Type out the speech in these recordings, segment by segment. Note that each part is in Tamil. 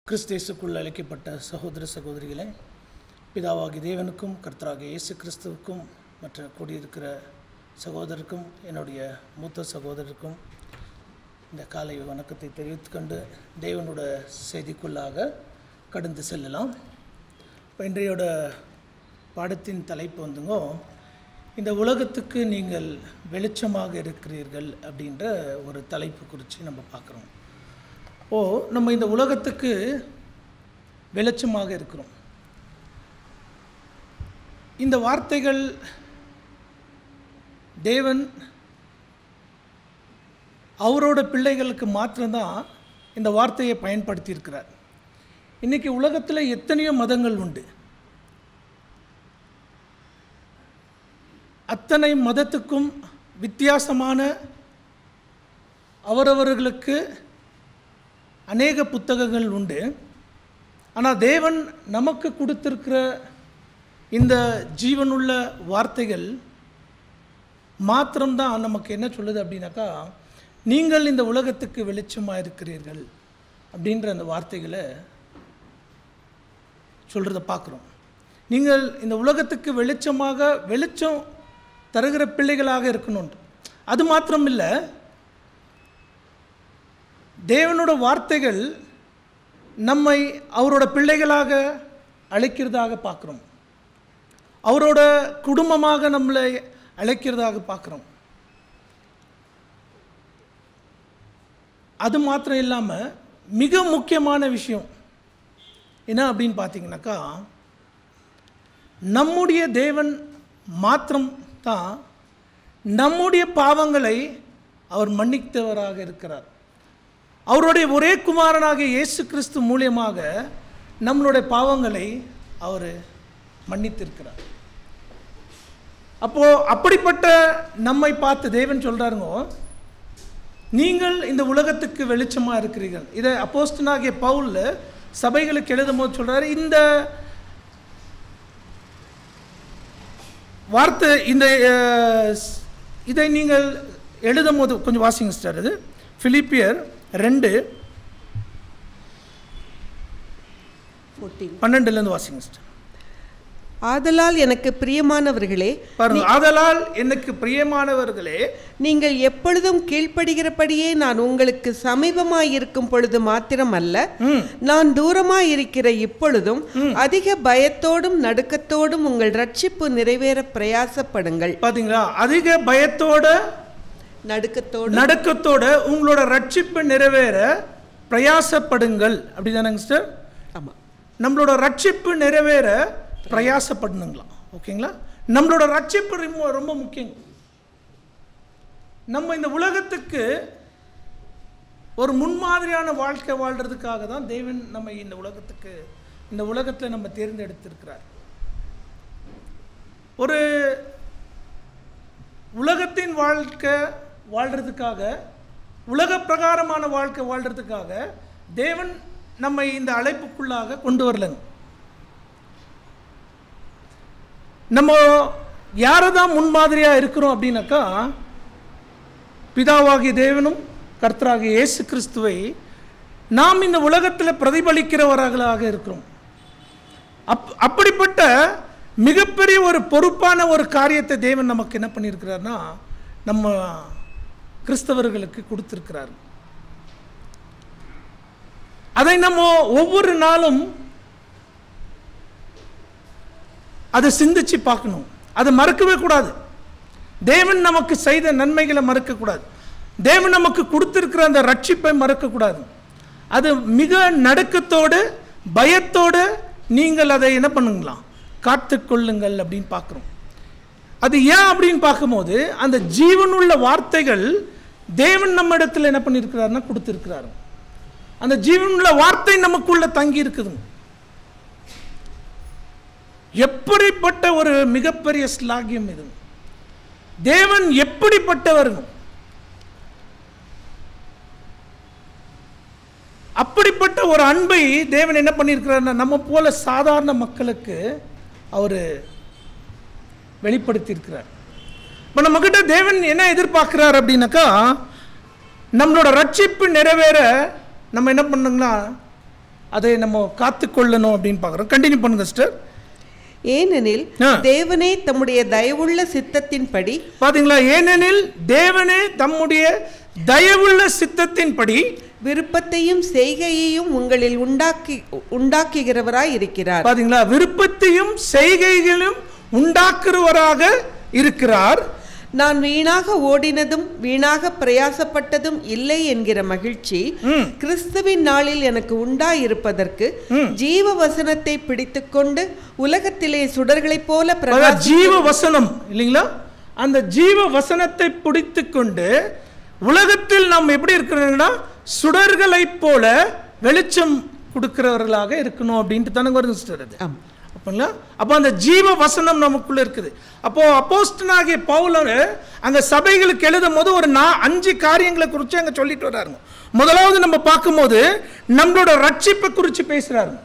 கிறிஸ்தேசுக்குள் அழைக்கப்பட்ட சகோதர சகோதரிகளே பிதாவாகி தேவனுக்கும் கர்த்தராகிய இயேசு கிறிஸ்துவுக்கும் மற்ற கூடியிருக்கிற சகோதரருக்கும் என்னுடைய மூத்த சகோதரருக்கும் இந்த காலை வணக்கத்தை தெரிவித்துக்கொண்டு தேவனோட செய்திக்குள்ளாக கடந்து செல்லலாம் இப்போ இன்றையோட பாடத்தின் தலைப்பு வந்துங்க இந்த உலகத்துக்கு நீங்கள் வெளிச்சமாக இருக்கிறீர்கள் அப்படின்ற ஒரு தலைப்பு குறித்து நம்ம பார்க்குறோம் ஓ நம்ம இந்த உலகத்துக்கு வெளிச்சமாக இருக்கிறோம் இந்த வார்த்தைகள் தேவன் அவரோட பிள்ளைகளுக்கு மாத்திரம்தான் இந்த வார்த்தையை பயன்படுத்தி இருக்கிறார் இன்றைக்கி உலகத்தில் எத்தனையோ மதங்கள் உண்டு அத்தனை மதத்துக்கும் வித்தியாசமான அவரவர்களுக்கு அநேக புத்தகங்கள் உண்டு ஆனால் தேவன் நமக்கு கொடுத்திருக்கிற இந்த ஜீவனுள்ள வார்த்தைகள் மாத்திரம்தான் நமக்கு என்ன சொல்லுது அப்படின்னாக்கா நீங்கள் இந்த உலகத்துக்கு வெளிச்சமாக இருக்கிறீர்கள் அப்படின்ற அந்த வார்த்தைகளை சொல்கிறத பார்க்குறோம் நீங்கள் இந்த உலகத்துக்கு வெளிச்சமாக வெளிச்சம் தருகிற பிள்ளைகளாக இருக்கணும் அது மாத்திரம் இல்லை தேவனோட வார்த்தைகள் நம்மை அவரோட பிள்ளைகளாக அழைக்கிறதாக பார்க்குறோம் அவரோட குடும்பமாக நம்மளை அழைக்கிறதாக பார்க்குறோம் அது மாத்திரம் இல்லாமல் மிக முக்கியமான விஷயம் என்ன அப்படின்னு பார்த்தீங்கன்னாக்கா நம்முடைய தேவன் மாத்திரம் தான் நம்முடைய பாவங்களை அவர் மன்னித்தவராக இருக்கிறார் அவருடைய ஒரே குமாரனாக இயேசு கிறிஸ்து மூலியமாக நம்மளுடைய பாவங்களை அவர் மன்னித்திருக்கிறார் அப்போது அப்படிப்பட்ட நம்மை பார்த்து தேவன் சொல்கிறாருங்க நீங்கள் இந்த உலகத்துக்கு வெளிச்சமாக இருக்கிறீர்கள் இதை அப்போஸ்டனாகிய பவுலில் சபைகளுக்கு எழுதும் போது சொல்கிறாரு இந்த வார்த்தை இந்த இதை நீங்கள் எழுதும் போது கொஞ்சம் வாசிங்க சார் இது பிலிப்பியர் ரெண்டு பன்னெண்டுலேருந்து வாசிங்க சார் ஆதலால் எனக்கு பிரியமானவர்களே பாருங்க ஆதலால் எனக்கு பிரியமானவர்களே நீங்கள் எப்பொழுதும் கீழ்ப்படுகிறபடியே நான் உங்களுக்கு சமீபமாய் இருக்கும் பொழுது மாத்திரமல்ல நான் தூரமாய் இருக்கிற இப்பொழுதும் அதிக பயத்தோடும் நடுக்கத்தோடும் உங்கள் ரட்சிப்பு நிறைவேற பிரயாசப்படுங்கள் பாத்தீங்களா அதிக பயத்தோட நடுக்கத்தோடு நடுக்கத்தோட உங்களோட ரட்சிப்பு நிறைவேற பிரயாசப்படுங்கள் அப்படிதானங்க சார் ஆமா நம்மளோட ரட்சிப்பு நிறைவேற பிரயாசப்படணுங்களாம் ஓகேங்களா நம்மளோட ரட்சிப்பு ரொம்ப ரொம்ப முக்கியம் நம்ம இந்த உலகத்துக்கு ஒரு முன்மாதிரியான வாழ்க்கை வாழ்கிறதுக்காக தான் தேவன் நம்ம இந்த உலகத்துக்கு இந்த உலகத்தில் நம்ம தேர்ந்தெடுத்திருக்கிறார் ஒரு உலகத்தின் வாழ்க்கை வாழ்கிறதுக்காக உலக பிரகாரமான வாழ்க்கை வாழ்கிறதுக்காக தேவன் நம்மை இந்த அழைப்புக்குள்ளாக கொண்டு வரலங்க நம்ம யாரை தான் முன்மாதிரியாக இருக்கிறோம் அப்படின்னாக்கா பிதாவாகிய தேவனும் கர்த்தராகிய இயேசு கிறிஸ்துவை நாம் இந்த உலகத்தில் பிரதிபலிக்கிறவர்களாக இருக்கிறோம் அப் அப்படிப்பட்ட மிகப்பெரிய ஒரு பொறுப்பான ஒரு காரியத்தை தேவன் நமக்கு என்ன பண்ணியிருக்கிறார்னா நம்ம கிறிஸ்தவர்களுக்கு கொடுத்துருக்கிறார் அதை நம்ம ஒவ்வொரு நாளும் அதை சிந்திச்சு பார்க்கணும் அதை மறக்கவே கூடாது தேவன் நமக்கு செய்த நன்மைகளை மறக்கக்கூடாது தேவன் நமக்கு கொடுத்திருக்கிற அந்த ரட்சிப்பை மறக்கக்கூடாது அது மிக நடுக்கத்தோடு பயத்தோடு நீங்கள் அதை என்ன பண்ணுங்களாம் காத்துக்கொள்ளுங்கள் அப்படின்னு பார்க்குறோம் அது ஏன் அப்படின்னு பார்க்கும்போது அந்த ஜீவனுள்ள வார்த்தைகள் தேவன் நம்ம இடத்துல என்ன பண்ணியிருக்கிறாருன்னா கொடுத்துருக்கிறாரு அந்த ஜீவனுள்ள வார்த்தை நமக்குள்ள தங்கி இருக்குதுங்க எப்படிப்பட்ட ஒரு மிகப்பெரிய ஸ்லாகியம் இது தேவன் எப்படிப்பட்டவருங்க அப்படிப்பட்ட ஒரு அன்பை தேவன் என்ன பண்ணியிருக்கிறாருன்னா நம்ம போல சாதாரண மக்களுக்கு அவர் வெளிப்படுத்தியிருக்கிறார் இப்போ நம்மக்கிட்ட தேவன் என்ன எதிர்பார்க்கிறார் அப்படின்னாக்கா நம்மளோட ரட்சிப்பு நிறைவேற நம்ம என்ன பண்ணுங்களா அதை நம்ம காத்துக்கொள்ளணும் அப்படின்னு பார்க்குறோம் கண்டினியூ பண்ணுங்க சிஸ்டர் ஏனெனில் ஆ. தேவனே தம்முடைய தயவுள்ள சித்தத்தின்படி பாத்தீங்களா ஏனெனில் தேவனே தம்முடைய தயவுள்ள சித்தத்தின்படி விருப்பத்தையும் செய்கையையும் உங்களில் உண்டாக்கி உண்டாக்குகிறவராய் இருக்கிறார் பாத்தீங்களா விருப்பத்தையும் செய்கைகளும் உண்டாக்குறவராக இருக்கிறார் நான் வீணாக ஓடினதும் வீணாக பிரயாசப்பட்டதும் இல்லை என்கிற மகிழ்ச்சி ம். கிறிஸ்துவின் நாளில் எனக்கு உண்டாயிருப்பதற்கு ஜீவ வசனத்தை பிடித்துக்கொண்டு உலகத்திலே சுடர்களைப் போல அதாவது பிரகாசி ஜீவ வசனம் இல்லைங்களா அந்த ஜீவ வசனத்தை பிடித்து கொண்டு உலகத்தில் நாம் எப்படி இருக்கிறோம்னா சுடர்களைப் போல வெளிச்சம் கொடுக்கிறவர்களாக இருக்கணும் அப்படின்ட்டு தானே வருது சிஸ்டர் அது ஆம். அப்படிங்களா அப்போ அந்த ஜீவ வசனம் நமக்குள்ள இருக்குது அப்போ அப்போஸ்டனாகிய பவுலர் அங்க சபைகளுக்கு எழுதும் போது ஒரு நா அஞ்சு காரியங்களை குறித்து அங்க சொல்லிட்டு வர்றாருங்க முதலாவது நம்ம பார்க்கும்போது நம்மளோட ரட்சிப்பை குறித்து பேசுறாருங்க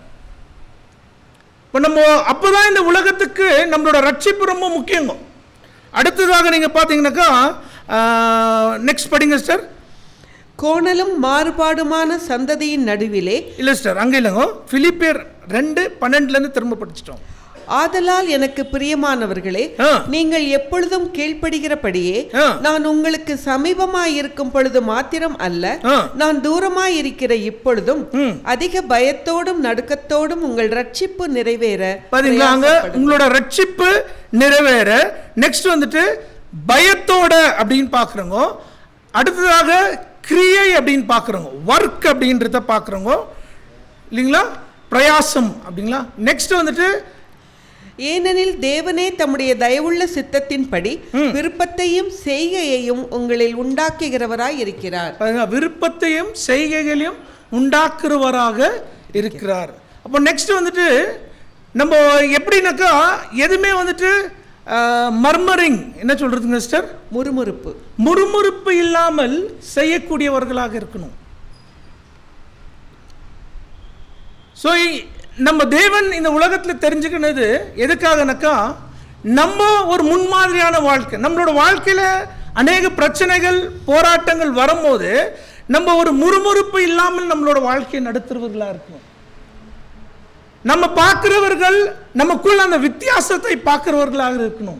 இப்போ நம்ம அப்போதான் இந்த உலகத்துக்கு நம்மளோட ரட்சிப்பு ரொம்ப முக்கியங்க அடுத்ததாக நீங்க பார்த்தீங்கன்னாக்கா நெக்ஸ்ட் படிங்க சார் கோணலும் மாறுபாடுமான சந்ததியின் நடுவிலே இல்லை சார் அங்கே இல்லைங்க பிலிப்பியர் ரெண்டு பன்னெண்டுலேருந்து திரும்ப படிச்சிட்டோம் ஆதலால் எனக்கு பிரியமானவர்களே ஆ. நீங்கள் எப்பொழுதும் கீழ்ப்படுகிறபடியே ஆ. நான் உங்களுக்கு சமீபமாய் இருக்கும் பொழுது மாத்திரம் அல்ல ஆ. நான் தூரமாய் இருக்கிற இப்பொழுதும் ம். அதிக பயத்தோடும் நடுக்கத்தோடும் உங்கள் ரட்சிப்பு நிறைவேற பாத்தீங்களா அங்க உங்களோட ரட்சிப்பு நிறைவேற நெக்ஸ்ட் வந்துட்டு பயத்தோட அப்படின்னு பார்க்குறோங்க அடுத்ததாக கிரியை அப்படின்னு பார்க்குறோங்க ஒர்க் அப்படின்றத பார்க்குறோங்க இல்லைங்களா பிரயாசம் அப்படிங்களா நெக்ஸ்ட் வந்துட்டு ஏனெனில் தேவனே தம்முடைய தயவுள்ள சித்தத்தின்படி விருப்பத்தையும் செய்கையையும் உங்களில் உண்டாக்குகிறவராய் இருக்கிறார் பாருங்க, விருப்பத்தையும் செய்கைகளையும் உண்டாக்குறவராக இருக்கிறார் அப்போ நெக்ஸ்ட் வந்துட்டு நம்ம எப்படின்னாக்கா எதுவுமே வந்துட்டு மர்மரிங் என்ன சொல்றதுங்க சிஸ்டர் முறுமுறுப்பு முறுமுறுப்பு இல்லாமல் செய்யக்கூடியவர்களாக இருக்கணும் ஸோ நம்ம தேவன் இந்த உலகத்தில் தெரிஞ்சுக்கினது எதுக்காகனாக்கா நம்ம ஒரு முன்மாதிரியான வாழ்க்கை நம்மளோட வாழ்க்கையில் அநேக பிரச்சனைகள் போராட்டங்கள் வரும்போது நம்ம ஒரு முறுமுறுப்பு இல்லாமல் நம்மளோட வாழ்க்கையை நடத்துறவர்களாக இருக்கணும் நம்ம பார்க்கிறவர்கள் நமக்குள்ள அந்த வித்தியாசத்தை பார்க்கிறவர்களாக இருக்கணும்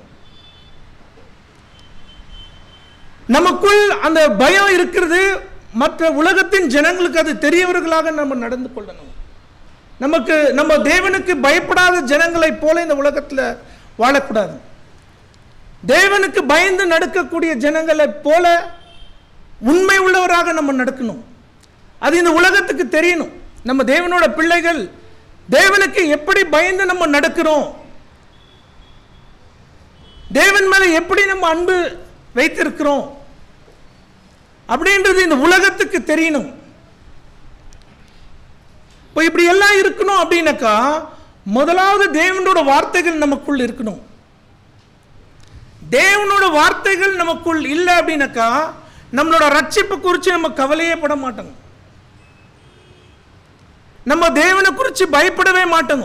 நமக்குள் அந்த பயம் இருக்கிறது மற்ற உலகத்தின் ஜனங்களுக்கு அது தெரியவர்களாக நம்ம நடந்து கொள்ளணும் நமக்கு நம்ம தேவனுக்கு பயப்படாத ஜனங்களைப் போல இந்த உலகத்தில் வாழக்கூடாது தேவனுக்கு பயந்து நடக்கக்கூடிய ஜனங்களைப் போல உண்மை உள்ளவராக நம்ம நடக்கணும் அது இந்த உலகத்துக்கு தெரியணும் நம்ம தேவனோட பிள்ளைகள் தேவனுக்கு எப்படி பயந்து நம்ம நடக்கிறோம் தேவன் மேல எப்படி நம்ம அன்பு வைத்திருக்கிறோம் அப்படின்றது இந்த உலகத்துக்கு தெரியணும் இப்போ இப்படி எல்லாம் இருக்கணும் அப்படின்னாக்கா முதலாவது தேவனோட வார்த்தைகள் நமக்குள் இருக்கணும் தேவனோட வார்த்தைகள் நமக்குள் இல்லை அப்படின்னாக்கா நம்மளோட ரட்சிப்பு குறித்து நம்ம கவலையே பட மாட்டோங்க நம்ம தேவனை குறித்து பயப்படவே மாட்டோங்க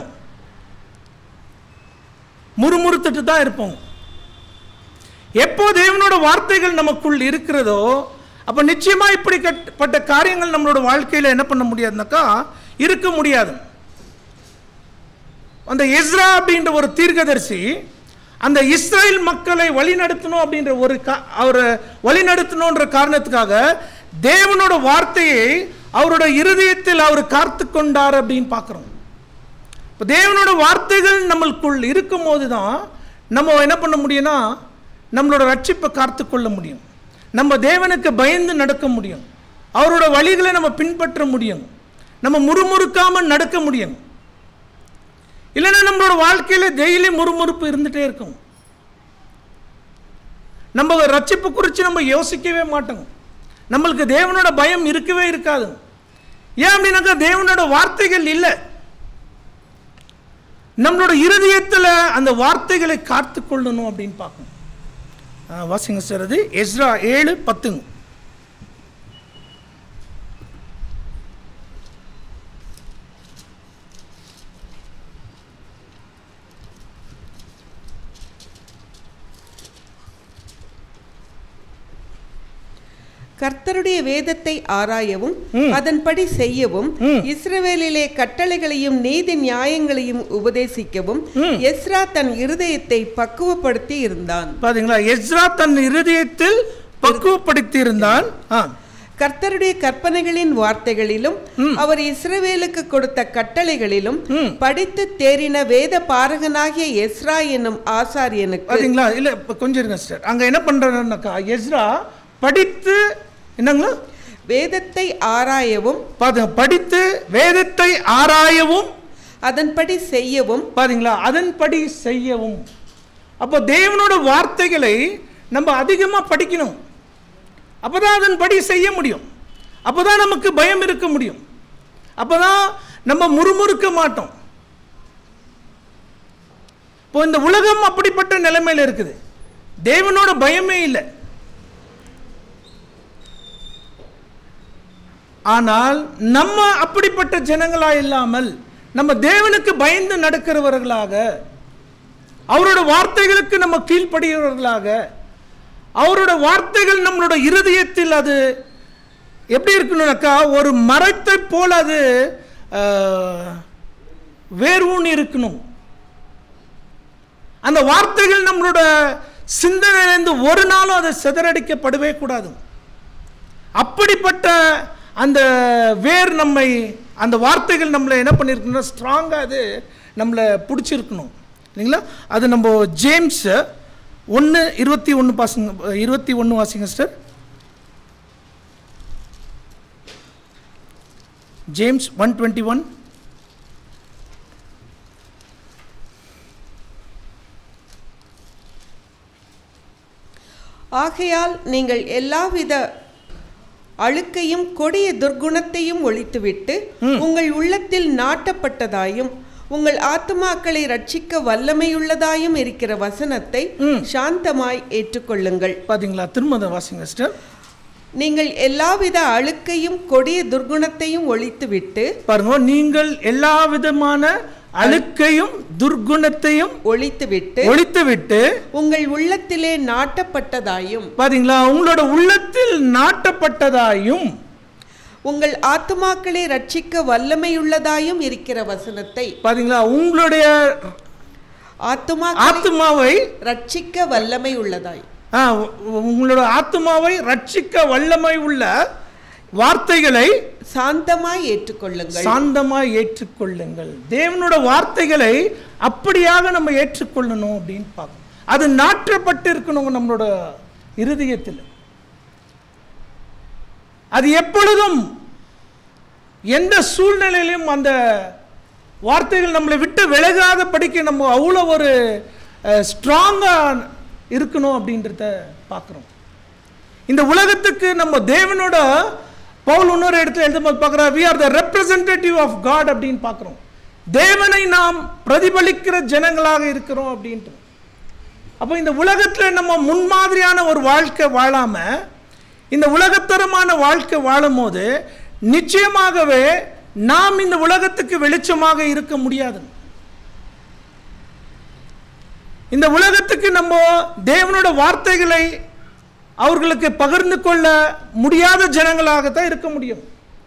முறுமுறுத்துட்டு தான் இருப்போம் எப்போ தேவனோட வார்த்தைகள் நமக்குள் இருக்கிறதோ அப்போ நிச்சயமா இப்படிப்பட்ட காரியங்கள் நம்மளோட வாழ்க்கையில் என்ன பண்ண முடியாதுனாக்கா இருக்க முடியாது அந்த எஸ்ரா அப்படின்ற ஒரு தீர்க்கதரிசி அந்த இஸ்ரேல் மக்களை வழிநடத்தணும் அப்படின்ற ஒரு கா- அவரை வழிநடத்தணுன்ற காரணத்துக்காக தேவனோட வார்த்தையை அவரோட இருதயத்தில் அவர் காத்து கொண்டார் அப்படின்னு பார்க்குறோம் இப்போ தேவனோட வார்த்தைகள் நம்மளுக்குள் இருக்கும்போது தான் நம்ம என்ன பண்ண முடியும்னா நம்மளோட ரட்சிப்பை காத்து கொள்ள முடியும் நம்ம தேவனுக்கு பயந்து நடக்க முடியும் அவரோட வழிகளை நம்ம பின்பற்ற முடியும் நம்ம முறுமுறுக்காம நடக்க முடியும் இல்லைன்னா நம்மளோட வாழ்க்கையில டெய்லி முறுமுறுப்பு இருந்துட்டே இருக்கும் நம்ம ரட்சிப்பு குறித்து நம்ம யோசிக்கவே மாட்டோம் நம்மளுக்கு தேவனோட பயம் இருக்கவே இருக்காது ஏன் அப்படின்னாக்கா தேவனோட வார்த்தைகள் இல்லை நம்மளோட இருதயத்தில் அந்த வார்த்தைகளை காத்து கொள்ளணும் அப்படின்னு பார்க்கணும் ஆ, வாசிங்க சார் அது எஸ்ரா ஏழு பத்துங்க கர்த்தருடைய வேதத்தை ஆராயவும் அதன்படி செய்யவும் இஸ்ரவேலிலே கட்டளைகளையும் நீதி நியாயங்களையும் உபதேசிக்கவும் எஸ்ரா தன் இருதயத்தை பக்குவப்படுத்தி இருந்தான் பாத்தீங்களா எஸ்ரா தன் இருதயத்தில் பக்குவப்படுத்தி இருந்தான் ஆ கர்த்தருடைய கற்பனைகளின் வார்த்தைகளிலும் அவர் இஸ்ரவேலுக்கு கொடுத்த கட்டளைகளிலும் படித்து தேறின வேத பாரகனாகிய எஸ்ரா என்னும் ஆசாரியனுக்கு பாத்தீங்களா இல்ல இப்ப கொஞ்சம் இருங்க சிஸ்டர் அங்க என்ன பண்றாருன்னாக்கா எஸ்ரா படித்து என்னங்களா வேதத்தை ஆராயவும் பாருங்க படித்து வேதத்தை ஆராயவும் அதன்படி செய்யவும் பாத்தீங்களா அதன்படி செய்யவும் அப்போ தேவனோட வார்த்தைகளை நம்ம அதிகமா படிக்கணும் அப்பதான் அதன்படி செய்ய முடியும் அப்பதான் நமக்கு பயம் இருக்க முடியும் அப்பதான் நம்ம முறுமுறுக்க மாட்டோம் இப்போ இந்த உலகம் அப்படிப்பட்ட நிலைமையில இருக்குது தேவனோட பயமே இல்லை ஆனால் நம்ம அப்படிப்பட்ட ஜனங்களா இல்லாமல் நம்ம தேவனுக்கு பயந்து நடக்கிறவர்களாக அவரோட வார்த்தைகளுக்கு நம்ம கீழ்ப்படுகிறவர்களாக அவரோட வார்த்தைகள் நம்மளோட இருதயத்தில் அது எப்படி இருக்கணும்னாக்கா ஒரு மரத்தை போல அது ஆஹ், வேரூனி இருக்கணும் அந்த வார்த்தைகள் நம்மளோட சிந்தனையிலிருந்து ஒரு நாளும் அதை சிதறடிக்கப்படவே கூடாது அப்படிப்பட்ட அந்த வேர் நம்மை அந்த வார்த்தைகள் நம்மளை என்ன பண்ணியிருக்கணும் ஸ்ட்ராங்காக அது நம்மளை பிடிச்சிருக்கணும் இல்லைங்களா அது நம்ம ஜேம்ஸ் ஒன்று இருபத்தி ஒன்று பாசுங்க இருபத்தி ஒன்று வாசிங்க sir James one twenty one ஆகையால் நீங்கள் எல்லாவித அழுக்கையும் கொடிய துர்க்குணத்தையும் ஒழித்துவிட்டு உங்கள் உள்ளத்தில் நாட்டப்பட்டதாயும் உங்கள் ஆத்துமாக்களை ரட்சிக்க வல்லமையுள்ளதாயும் இருக்கிற வசனத்தை சாந்தமாய் ஏற்றுக்கொள்ளுங்கள் பார்த்தீங்களா திரும்ப அதை வாசிங்க சிஸ்டர் நீங்கள் எல்லாவித அழுக்கையும் கொடிய துர்க்குணத்தையும் ஒழித்துவிட்டு பாருங்க நீங்கள் எல்லா விதமான அழுக்கையும் துர்க்குணத்தையும் ஒழித்துவிட்டு ஒழித்துவிட்டு உங்கள் உள்ளத்திலே நாட்டப்பட்டதாயும் பாத்தீங்களா உங்களோட உள்ளத்தில் நாட்டப்பட்டதாயும் உங்கள் ஆத்துமாக்களை ரட்சிக்க வல்லமையுள்ளதாயும் இருக்கிற வசனத்தை பாத்தீங்களா உங்களுடைய ஆத்துமாக்களை ஆத்மாவை ரட்சிக்க வல்லமை உள்ளதாய் ஆ, உ- உங்களோட ஆத்மாவை ரட்சிக்க வல்லமை உள்ள வார்த்தைகளை சாந்தமாய் ஏற்றுக்கொள்ளுங்கள் சாந்தமாய் ஏற்றுக்கொள்ளுங்கள் தேவனோட வார்த்தைகளை அப்படியாக நம்ம ஏற்றுக்கொள்ளணும் அப்படின்னு பார்க்கணும் அது நாற்றப்பட்டு இருக்கணும் நம்மளோட இருதயத்தில் அது எப்பொழுதும் எந்த சூழ்நிலையிலும் அந்த வார்த்தைகள் நம்மளை விட்டு விலகாத படிக்க நம்ம அவ்வளோ ஒரு ஸ்ட்ராங்காக இருக்கணும் அப்படின்றத பார்க்குறோம் இந்த உலகத்துக்கு நம்ம தேவனோட பவுல் இன்னொரு இடத்துல எழுதும்போது பார்க்குறோம் we are the representative of God அப்படின்னு பார்க்குறோம் தேவனை நாம் பிரதிபலிக்கிற ஜனங்களாக இருக்கிறோம் அப்படின்ட்டு அப்போ இந்த உலகத்தில் நம்ம முன்மாதிரியான ஒரு வாழ்க்கை வாழாம இந்த உலகத்தரமான வாழ்க்கை வாழும்போது நிச்சயமாகவே நாம் இந்த உலகத்துக்கு வெளிச்சமாக இருக்க முடியாது இந்த உலகத்துக்கு நம்ம தேவனோட வார்த்தைகளை அவர்களுக்கு பகிர்ந்து கொள்ள முடியாத ஜனங்களாகத்தான் இருக்க முடியும்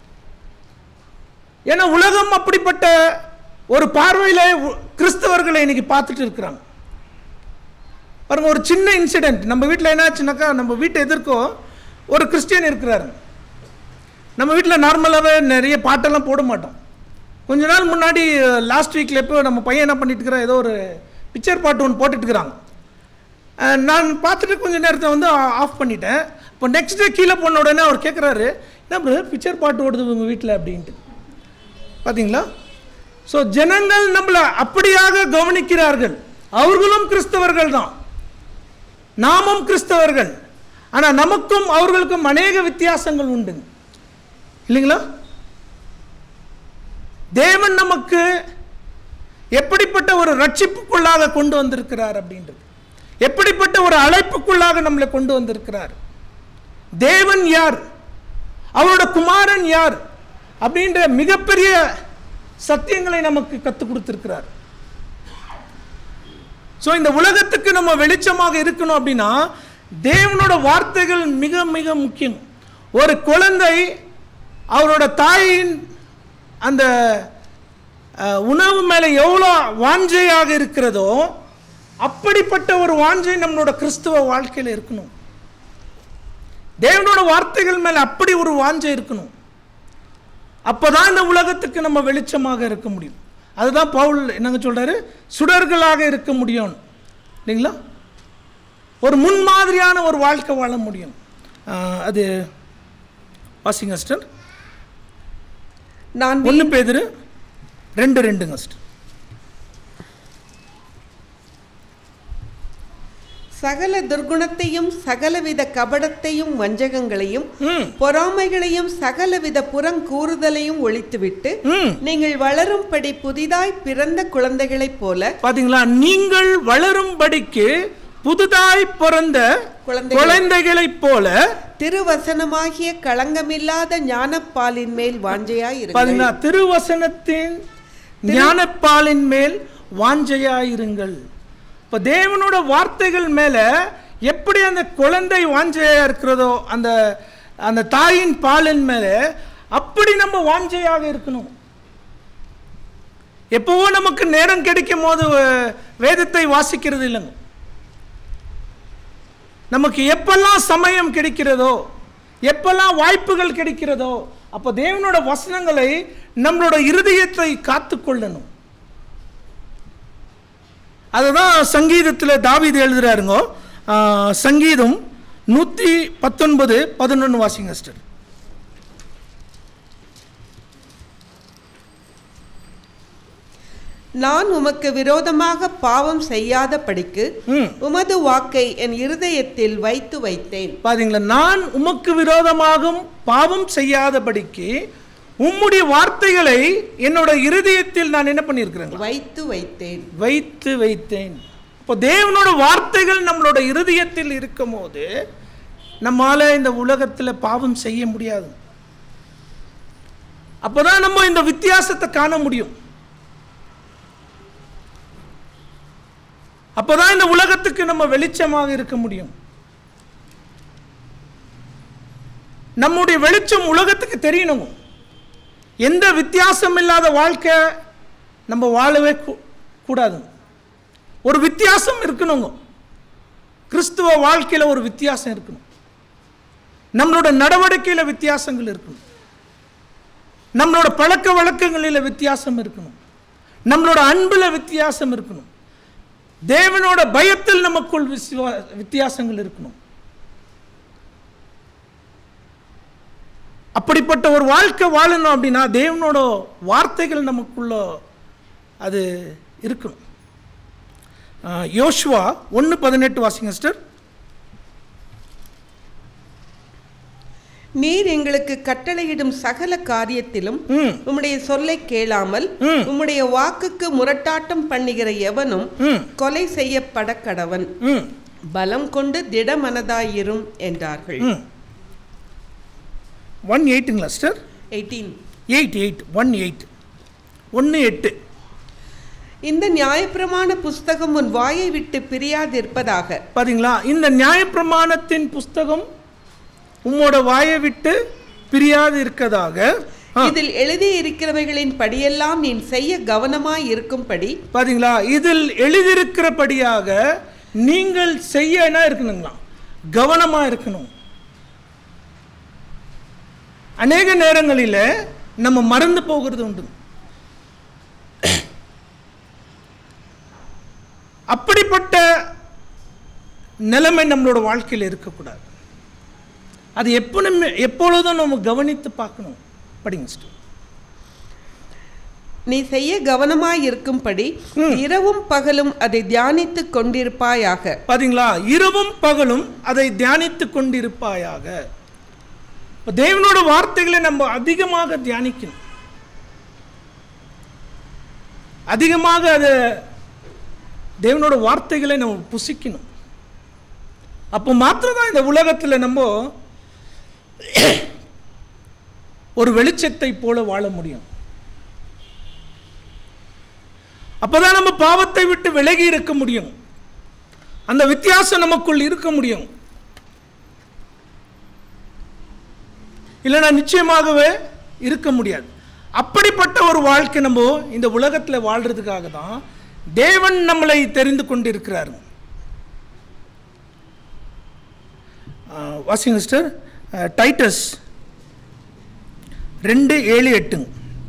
ஏன்னா உலகம் அப்படிப்பட்ட ஒரு பார்வையில உ- கிறிஸ்தவர்களை இன்னைக்கு பார்த்துட்டு இருக்கிறாங்க பாருங்க ஒரு சின்ன இன்சிடென்ட் நம்ம வீட்டில் என்னாச்சுனாக்கா நம்ம வீட்டை எதிர்க்கோ ஒரு கிறிஸ்டியன் இருக்கிறாரு நம்ம வீட்டில் நார்மலாகவே நிறைய பாட்டெல்லாம் போட மாட்டோம் கொஞ்ச நாள் முன்னாடி லாஸ்ட் வீக்கில் எப்போ நம்ம பையன் என்ன பண்ணிட்டு இருக்கிறான் ஏதோ ஒரு பிக்சர் பாட்டு ஒன்று போட்டுட்டு இருக்கிறாங்க அஹ் நான் பார்த்துட்டு கொஞ்ச நேரத்தை வந்து ஆஃப் பண்ணிட்டேன் இப்போ நெக்ஸ்ட் டே கீழே போன உடனே அவர் கேட்குறாரு என்ன ப்ரோ பிக்சர் பாட்டு ஓடுது உங்கள் வீட்டில் அப்படின்ட்டு பார்த்தீங்களா ஸோ ஜனங்கள் நம்மளை அப்படியாக கவனிக்கிறார்கள் அவர்களும் கிறிஸ்தவர்கள் தான் நாமும் கிறிஸ்தவர்கள் ஆனால் நமக்கும் அவர்களுக்கும் அநேக வித்தியாசங்கள் உண்டு இல்லைங்களா தேவன் நமக்கு எப்படிப்பட்ட ஒரு ரட்சிப்புக்குள்ளாக கொண்டு வந்திருக்கிறார் அப்படின்றது எப்படிப்பட்ட ஒரு அழைப்புக்குள்ளாக நம்மளை கொண்டு வந்திருக்கிறார் தேவன் யார் அவரோட குமாரன் யார் அப்படின்ற மிகப்பெரிய சத்தியங்களை நமக்கு கற்றுக் கொடுத்திருக்கிறார் ஸோ இந்த உலகத்துக்கு நம்ம வெளிச்சமாக இருக்கணும் அப்படின்னா தேவனோட வார்த்தைகள் மிக மிக முக்கியம் ஒரு குழந்தை அவரோட தாயின் அந்த அஹ், உணவு மேலே எவ்வளோ வாஞ்சையாக இருக்கிறதோ அப்படிப்பட்ட ஒரு வாஞ்சை நம்மளோட கிறிஸ்துவ வாழ்க்கையில் இருக்கணும் தேவனோட வார்த்தைகள் மேலே அப்படி ஒரு வாஞ்சை இருக்கணும் அப்பதான் இந்த உலகத்துக்கு நம்ம வெளிச்சமாக இருக்க முடியும் அதுதான் பவுல் என்னங்க சொல்றாரு சுடர்களாக இருக்க முடியும் இல்லைங்களா ஒரு முன்மாதிரியான ஒரு வாழ்க்கை வாழ முடியும் ஆஹ், அது வாசிங்க சிஸ்டர் நான் ஒன்று பேதிரு ரெண்டு ரெண்டுங்க சிஸ்டர் சகல துர்குணத்தையும் சகலவித கபடத்தையும் வஞ்சகங்களையும் ம் பொறாமைகளையும் சகலவித புறங்கூறுதலையும் ஒழித்துவிட்டு ம் நீங்கள் வளரும்படி புதிதாய் பிறந்த குழந்தைகளைப் போல பாத்தீங்களா நீங்கள் வளரும்படிக்கு புதுதாய் பிறந்த குழந்தைகள் குழந்தைகளைப் போல திருவசனமாகிய களங்கமில்லாத ஞானப்பாலின் மேல் வாஞ்சையாய் இருங்கள் பாத்தீங்களா திருவசனத்தின் ஞானப்பாலின் மேல் வாஞ்சையாயிருங்கள் இப்போ தேவனோட வார்த்தைகள் மேல எப்படி அந்த குழந்தை வாஞ்சையா இருக்கிறதோ அந்த அந்த தாயின் பாலின் மேல அப்படி நம்ம வாஞ்சையாக இருக்கணும் எப்பவோ நமக்கு நேரம் கிடைக்கும் போது அஹ், வேதத்தை வாசிக்கிறது இல்லைங்க நமக்கு எப்பெல்லாம் சமயம் கிடைக்கிறதோ எப்பெல்லாம் வாய்ப்புகள் கிடைக்கிறதோ அப்போ தேவனோட வசனங்களை நம்மளோட இருதயத்தை காத்துக்கொள்ளணும் அதுதான் சங்கீதத்தில் தாவீது எழுதுறாருங்க ஆ, சங்கீதம் நூற்றி பத்தொன்பது பதினொன்று வாசிங்க சிஸ்டர் நான் உமக்கு விரோதமாக பாவம் செய்யாத படிக்கு ம் உமது வாக்கை என் இருதயத்தில் வைத்து வைத்தேன் பாத்தீங்களா நான் உமக்கு விரோதமாகும் பாவம் செய்யாதபடிக்கு உம்முடைய வார்த்தைகளை என்னோட இருதயத்தில் நான் என்ன பண்ணியிருக்கிறேங்க வைத்து வைத்தேன் வைத்து வைத்தேன் இப்போ தேவனோட வார்த்தைகள் நம்மளோட இருதயத்தில் இருக்கும்போது நம்மால இந்த உலகத்தில் பாவம் செய்ய முடியாது அப்போதான் நம்ம இந்த வித்தியாசத்தை காண முடியும் அப்போதான் இந்த உலகத்துக்கு நம்ம வெளிச்சமாக இருக்க முடியும் நம்முடைய வெளிச்சம் உலகத்துக்கு தெரியணும் எந்த வித்தியாசம் இல்லாத வாழ்க்கை நம்ம வாழவே கூ- கூடாது ஒரு வித்தியாசம் இருக்கணுங்க கிறிஸ்துவ வாழ்க்கையில் ஒரு வித்தியாசம் இருக்கணும் நம்மளோட நடவடிக்கையில் வித்தியாசங்கள் இருக்கணும் நம்மளோட பழக்க வழக்கங்களில் வித்தியாசம் இருக்கணும் நம்மளோட அன்பில் வித்தியாசம் இருக்கணும் தேவனோட பயத்தில் நமக்குள் விசுவா வித்தியாசங்கள் இருக்கணும் அப்படிப்பட்ட ஒரு வாழ்க்கை வாழணும் அப்படின்னா தேவனோட வார்த்தைகள் நமக்குள்ள அது இருக்கணும் ஆஹ், யோசுவா ஒன்று பதினெட்டு வாசிங்க சிஸ்டர் நீர் எங்களுக்கு கட்டளையிடும் சகல காரியத்திலும் ம் உம்முடைய சொல்லை கேளாமல் ம். உம்முடைய வாக்குக்கு முரட்டாட்டம் பண்ணுகிற எவனும் ம் கொலை செய்யப்பட கடவன் ம் பலம் கொண்டு திடமனதாயிரும் என்றார்கள் ம் ஒன் எயிட்டுங்களா sister eighteen eight eight one eight ஒன்று எட்டு இந்த நியாயப்பிரமாண புஸ்தகம் உன் வாயை விட்டு பிரியாதிருப்பதாக பாத்தீங்களா இந்த நியாயப்பிரமாணத்தின் புஸ்தகம் உம்மோட வாயை விட்டு பிரியாது இருக்கதாக ஆ, இதில் எழுதி இருக்கிறவைகளின் படியெல்லாம் நீ செய்ய கவனமாய் இருக்கும்படி பாத்தீங்களா இதில் எழுதியிருக்கிறபடியாக நீங்கள் செய்ய என்ன இருக்கணுங்களா கவனமா இருக்கணும் அநேக நேரங்களில் நம்ம மறந்து போகிறது உண்டு அப்படிப்பட்ட நிலைமை நம்மளோட வாழ்க்கையில் இருக்கக்கூடாது அது எப்பொழுதுமே எப்பொழுதும் நம்ம கவனித்து பார்க்கணும் படிங்க sister. நீ செய்ய கவனமாய் இருக்கும்படி இரவும் பகலும் அதை தியானித்துக் கொண்டிருப்பாயாக பாத்தீங்களா இரவும் பகலும் அதை தியானித்து கொண்டிருப்பாயாக இப்ப தேவனோட வார்த்தைகளை நம்ம அதிகமாக தியானிக்கணும் அதிகமாக அதை தேவனோட வார்த்தைகளை நம்ம புசிக்கணும் அப்போ மாத்திரம்தான் இந்த உலகத்தில் நம்ம ஒரு வெளிச்சத்தை போல வாழ முடியும் அப்பதான் நம்ம பாவத்தை விட்டு விலகி இருக்க முடியும் அந்த வித்தியாசம் நமக்குள் இருக்க முடியும் இல்லைன்னா நிச்சயமாகவே இருக்க முடியாது அப்படிப்பட்ட ஒரு வாழ்க்கை நம்ம இந்த உலகத்தில் வாழ்றதுக்காக தான் தேவன் நம்மளை தெரிந்து கொண்டிருக்கிறார் வாசிங் மிஸ்டர் டைட்டஸ் ரெண்டு ஏழு எட்டுங்க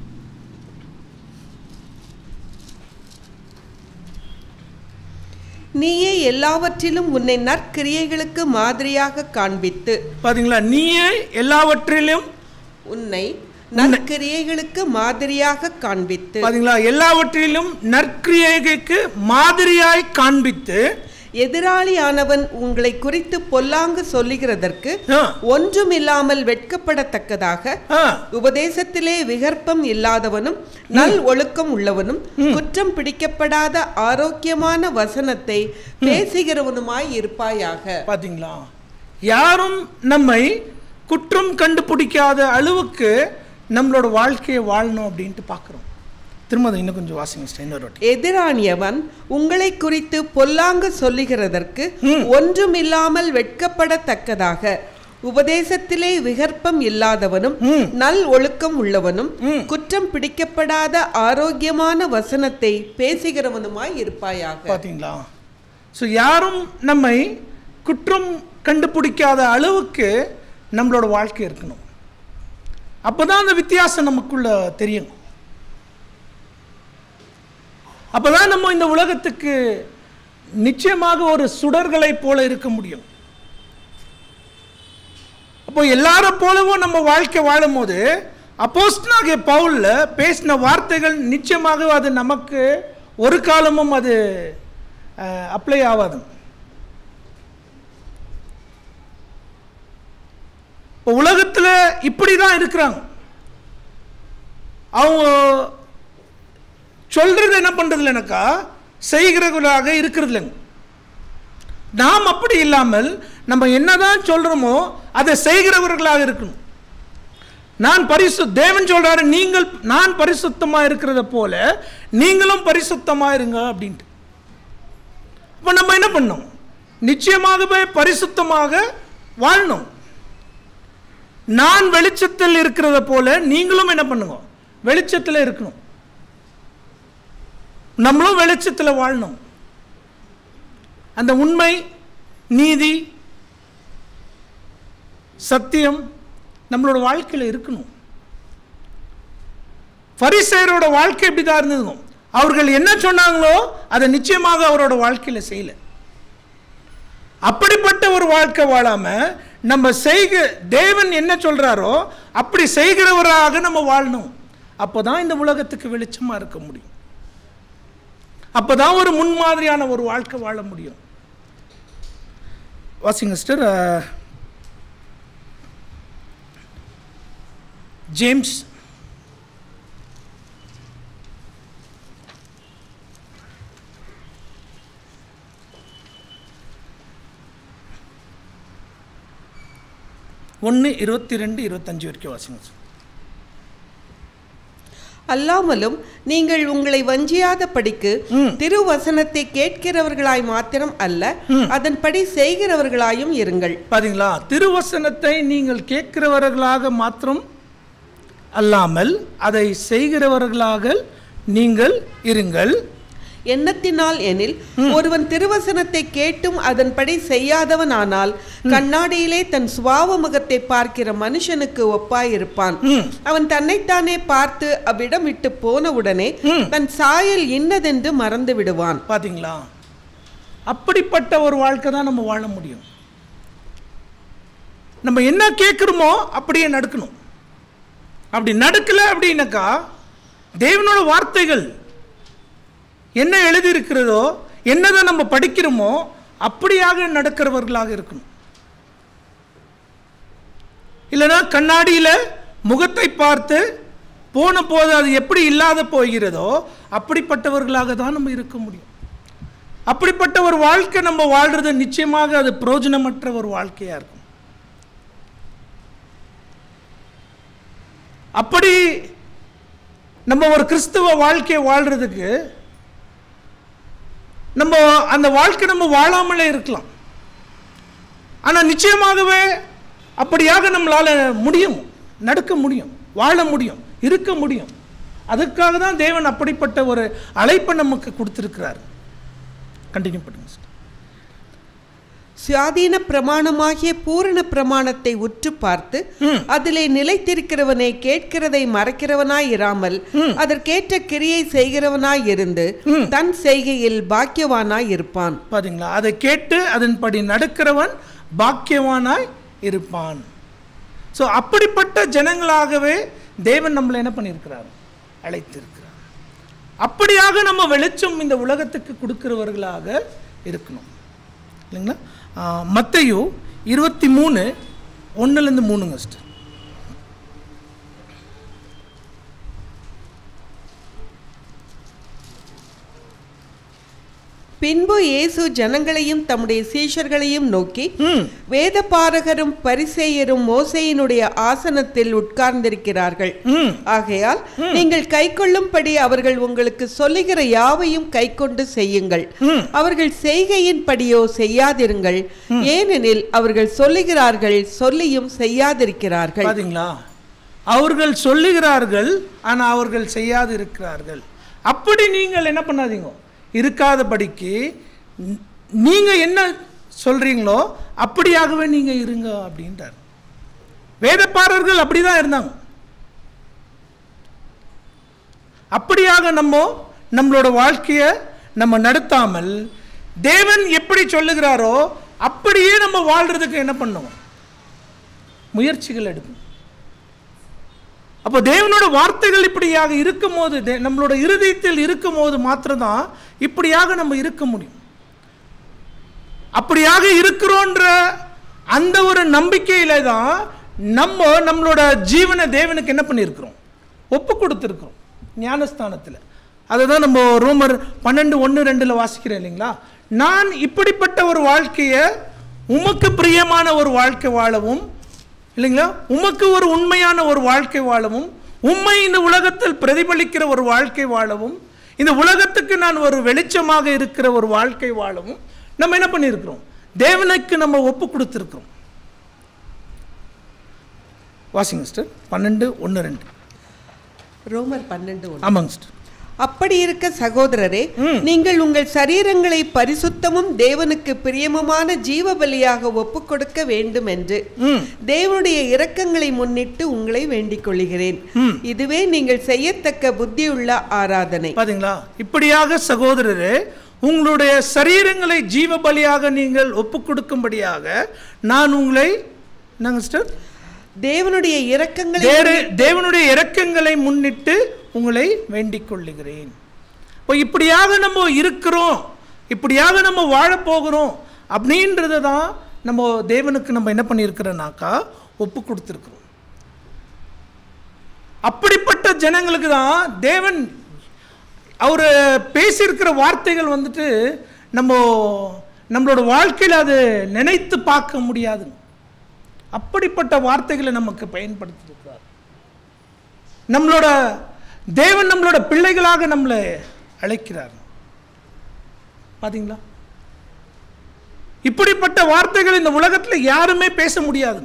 நீயே எல்லாவற்றிலும் உன்னை நற்கிரியைகளுக்கு மாதிரியாக காண்பித்து பாத்தீங்களா நீயே எல்லாவற்றிலும் உன்னை நற்கிரியைகளுக்கு மாதிரியாக காண்பித்து பாத்தீங்களா எல்லாவற்றிலும் நற்கிரியைக்கு மாதிரியாய் காண்பித்து எதிராளியானவன் உங்களை குறித்து பொல்லாங்கு சொல்லுகிறதற்கு ஆ, ஒன்றுமில்லாமல் வெட்கப்படத்தக்கதாக ஆ, உபதேசத்திலே விகற்பம் இல்லாதவனும் நல் ஒழுக்கம் உள்ளவனும் குற்றம் பிடிக்கப்படாத ஆரோக்கியமான வசனத்தை பேசுகிறவனுமாய் இருப்பாயாக பாத்தீங்களா யாரும் நம்மை குற்றம் கண்டுபிடிக்காத அளவுக்கு நம்மளோட வாழ்க்கையை வாழணும் அப்படின்ட்டு பார்க்குறோம் திரும்ப அதை இன்னும் கொஞ்சம் வாசிங்க sister, இன்னொரு வாட்டி எதிராணியவன் உங்களை குறித்து பொல்லாங்கு சொல்லுகிறதற்கு ம். ஒன்றுமில்லாமல் வெட்கப்படத்தக்கதாக உபதேசத்திலே விகற்பம் இல்லாதவனும் ம். நல் ஒழுக்கம் உள்ளவனும் ம். குற்றம் பிடிக்கப்படாத ஆரோக்கியமான வசனத்தை பேசுகிறவனுமாய் இருப்பாயாக பார்த்தீங்களா ஸோ யாரும் நம்மை குற்றம் கண்டுபிடிக்காத அளவுக்கு நம்மளோட வாழ்க்கை இருக்கணும் அப்போ தான் அந்த வித்தியாசம் நமக்குள்ள தெரியும் அப்போ தான் நம்ம இந்த உலகத்துக்கு நிச்சயமாக ஒரு சுடர்களைப் போல இருக்க முடியும் அப்போ எல்லார போலவும் நம்ம வாழ்க்கை வாழும்போது அப்போஸ்தலனாகிய பவுல்ல பேசின வார்த்தைகள் நிச்சயமாக அது நமக்கு ஒரு காலமும் அது அப்ளை ஆகாது இப்போ உலகத்தில் இப்படி தான் இருக்கிறாங்க அவங்க சொல்றது என்ன பண்றது இல்லைனாக்கா செய்கிறவர்களாக இருக்கிறது இல்லைங்க நாம் அப்படி இல்லாமல் நம்ம என்னதான் சொல்றோமோ அதை செய்கிறவர்களாக இருக்கணும் நான் பரிசு தேவன் சொல்றாரு நீங்கள் நான் பரிசுத்தமா இருக்கிறத போல நீங்களும் பரிசுத்தமா இருங்க அப்படின்ட்டு அப்ப நம்ம என்ன பண்ணோம் நிச்சயமாகவே பரிசுத்தமாக வாழணும் நான் வெளிச்சத்தில் இருக்கிறத போல நீங்களும் என்ன பண்ணுங்க வெளிச்சத்தில் இருக்கணும் நம்மளும் வெளிச்சத்தில் வாழணும் அந்த உண்மை நீதி சத்தியம் நம்மளோட வாழ்க்கையில் இருக்கணும் பரிசேயரோட வாழ்க்கை எப்படி தான் இருந்ததுங்க அவர்கள் என்ன சொன்னாங்களோ அதை நிச்சயமாக அவரோட வாழ்க்கையில் செய்யல அப்படிப்பட்ட ஒரு வாழ்க்கை வாழாம நம்ம செய்க தேவன் என்ன சொல்றாரோ அப்படி செய்கிறவராக நம்ம வாழணும் அப்பதான் இந்த உலகத்துக்கு வெளிச்சமா இருக்க முடியும் அப்பதான் ஒரு முன்மாதிரியான ஒரு வாழ்க்கை வாழ முடியும் வாசிங்க சிஸ்டர் ஜேம்ஸ் ஒன்று இருபத்தி ரெண்டு இருபத்தஞ்சு வரைக்கும் வாசிங்க sister. அல்லாமலும் நீங்கள் உங்களை வஞ்சியாத படிக்கு ம். திருவசனத்தை கேட்கிறவர்களாய் மாத்திரம் அல்ல அதன்படி செய்கிறவர்களாயும் இருங்கள் பாத்தீங்களா திருவசனத்தை நீங்கள் கேட்கிறவர்களாக மாத்திரம் அல்லாமல் அதை செய்கிறவர்களாக நீங்கள் இருங்கள் எண்ணத்தினால் எனில் ஒருவன் திருவசனத்தை கேட்டும் அதன்படி செய்யாதவனானால் கண்ணாடியிலே தன் சுபாவ முகத்தை பார்க்கிற மனுஷனுக்கு ஒப்பாயிருப்பான் ம். அவன் தன்னைத்தானே பார்த்து அவ்விடம் விட்டு போன உடனே ம். தன் சாயல் இன்னதென்று மறந்து விடுவான் பாத்தீங்களா அப்படிப்பட்ட ஒரு வாழ்க்கை தான் நம்ம வாழ முடியும் நம்ம என்ன கேட்குறோமோ அப்படியே நடக்கணும் அப்படி நடக்கல அப்படின்னாக்கா தேவனோட வார்த்தைகள் என்ன எழுதியிருக்கிறதோ என்னதை நம்ம படிக்கிறோமோ அப்படியாக நடக்கிறவர்களாக இருக்கணும் இல்லைன்னா கண்ணாடியில் முகத்தை பார்த்து போன போது அது எப்படி இல்லாத போகிறதோ அப்படிப்பட்டவர்களாக தான் நம்ம இருக்க முடியும் அப்படிப்பட்ட ஒரு வாழ்க்கை நம்ம வாழ்றது நிச்சயமாக அது பிரயோஜனமற்ற ஒரு வாழ்க்கையா இருக்கும் அப்படி நம்ம ஒரு கிறிஸ்துவ வாழ்க்கையை வாழ்றதுக்கு நம்ம அந்த வாழ்க்கை நம்ம வாழாமலே இருக்கலாம் ஆனால் நிச்சயமாகவே அப்படியாக நம்மளால முடியும் நடக்க முடியும் வாழ முடியும் இருக்க முடியும் அதுக்காக தான் தேவன் அப்படிப்பட்ட ஒரு அழைப்பை நமக்கு கொடுத்திருக்கிறார் கண்டினியூ பண்ணுங்க sister. சுயாதீன பிரமாணமாகிய பூரண பிரமாணத்தை உற்று பார்த்து அதிலே நிலைத்திருக்கிறவனை கேட்கிறதை மறைக்கிறவனாய் இராமல் அதற்கேற்ற கிரியை செய்கிறவனாய் இருந்து தன் செய்கையில் பாக்கியவானாய் இருப்பான் பாத்தீங்களா அதை கேட்டு அதன்படி நடக்கிறவன் பாக்கியவானாய் இருப்பான் ஸோ அப்படிப்பட்ட ஜனங்களாகவே தேவன் நம்மளை என்ன பண்ணியிருக்கிறார் அழைத்திருக்கிறார் அப்படியாக நம்ம வெளிச்சம் இந்த உலகத்துக்கு கொடுக்கிறவர்களாக இருக்கணும் இல்லைங்களா மத்தையோ இருபத்தி மூணு ஒன்றுலேருந்து மூணுங்க sister. பின்பு இயேசு ஜனங்களையும் தம்முடைய சீஷர்களையும் நோக்கி ம் வேதபாரகரும் பரிசேயரும் மோசையினுடைய ஆசனத்தில் உட்கார்ந்திருக்கிறார்கள் ம் ஆகையால் நீங்கள் கைக்கொள்ளும்படி அவர்கள் உங்களுக்கு சொல்லுகிற யாவையும் கைக்கொண்டு செய்யுங்கள் ம். அவர்கள் செய்கையின்படியோ செய்யாதிருங்கள் ஏனெனில் அவர்கள் சொல்லுகிறார்கள் சொல்லியும் செய்யாதிருக்கிறார்கள் பாத்தீங்களா அவர்கள் சொல்லுகிறார்கள் ஆனா அவர்கள் செய்யாது இருக்கிறார்கள் அப்படி நீங்கள் என்ன பண்ணாதீங்க இருக்காதபடிக்கு ந- நீங்க என்ன சொல்றீங்களோ அப்படியாகவே நீங்க இருங்க அப்படின்றார் வேதப்பாரர்கள் அப்படிதான் இருந்தாங்க அப்படியாக நம்ம நம்மளோட வாழ்க்கையை நம்ம நடத்தாமல் தேவன் எப்படி சொல்லுகிறாரோ அப்படியே நம்ம வாழ்றதுக்கு என்ன பண்ணுவோம் முயற்சிகள் எடுக்கணும் அப்போ தேவனோட வார்த்தைகள் இப்படியாக இருக்கும்போது தே- நம்மளோட இருதயத்தில் இருக்கும்போது மாத்திரம்தான் இப்படியாக நம்ம இருக்க முடியும் அப்படியாக இருக்கிறோன்ற அந்த ஒரு நம்பிக்கையில தான் நம்ம நம்மளோட ஜீவனை தேவனுக்கு என்ன பண்ணியிருக்கிறோம் ஒப்பு கொடுத்துருக்கிறோம் ஞானஸ்தானத்தில் அதை தான் நம்ம ரோமர் பன்னெண்டு ஒன்று ரெண்டில் வாசிக்கிறேன் இல்லைங்களா நான் இப்படிப்பட்ட ஒரு வாழ்க்கையை உமக்கு பிரியமான ஒரு வாழ்க்கை வாழவும் இல்லைங்களா உமக்கு ஒரு உண்மையான ஒரு வாழ்க்கை வாழவும் உண்மை இந்த உலகத்தில் பிரதிபலிக்கிற ஒரு வாழ்க்கை வாழவும் இந்த உலகத்துக்கு நான் ஒரு வெளிச்சமாக இருக்கிற ஒரு வாழ்க்கை வாழவும் நம்ம என்ன பண்ணியிருக்கிறோம் தேவனுக்கு நம்ம ஒப்பு கொடுத்துருக்கிறோம் வாசிங்க சிஸ்டர் பன்னெண்டு ஒன்று ரெண்டு ரோமர் பன்னெண்டு ஒன்று ஆமாங்க சிஸ்டர் அப்படி இருக்க சகோதரரே நீங்கள் உங்கள் சரீரங்களை பரிசுத்தமும் தேவனுக்கு பிரியமுமான ஜீவ பலியாக ஒப்புக் கொடுக்க வேண்டும் என்று ம் தேவனுடைய இரக்கங்களை முன்னிட்டு உங்களை வேண்டிக் கொள்கிறேன் ம். இதுவே நீங்கள் செய்யத்தக்க புத்தியுள்ள ஆராதனை பாத்தீங்களா இப்படியாக சகோதரரே உங்களுடைய சரீரங்களை ஜீவ பலியாக நீங்கள் ஒப்பு கொடுக்கும்படியாக நான் உங்களை என்னங்க சிஸ்டர் தேவனுடைய இரக்கங்களை தேவ- தேவனுடைய இரக்கங்களை முன்னிட்டு உங்களை வேண்டிக் கொள்ளுகிறேன் இப்போ இப்படியாக நம்ம இருக்கிறோம் இப்படியாக நம்ம வாழப் போகிறோம் அப்படின்றத தான் நம்ம தேவனுக்கு நம்ம என்ன பண்ணியிருக்கிறோம்னாக்கா ஒப்பு கொடுத்துருக்குறோம் அப்படிப்பட்ட ஜனங்களுக்கு தான் தேவன் அவர் பேசியிருக்கிற வார்த்தைகள் வந்துட்டு நம்ம நம்மளோட வாழ்க்கையில் அது நினைத்து பார்க்க முடியாதுங்க அப்படிப்பட்ட வார்த்தைகளை நமக்கு பயன்படுத்தியிருக்கிறார் நம்மளோட தேவன் நம்மளோட பிள்ளைகளாக நம்மளை அழைக்கிறார் பாத்தீங்களா இப்படிப்பட்ட வார்த்தைகள் இந்த உலகத்தில் யாருமே பேச முடியாது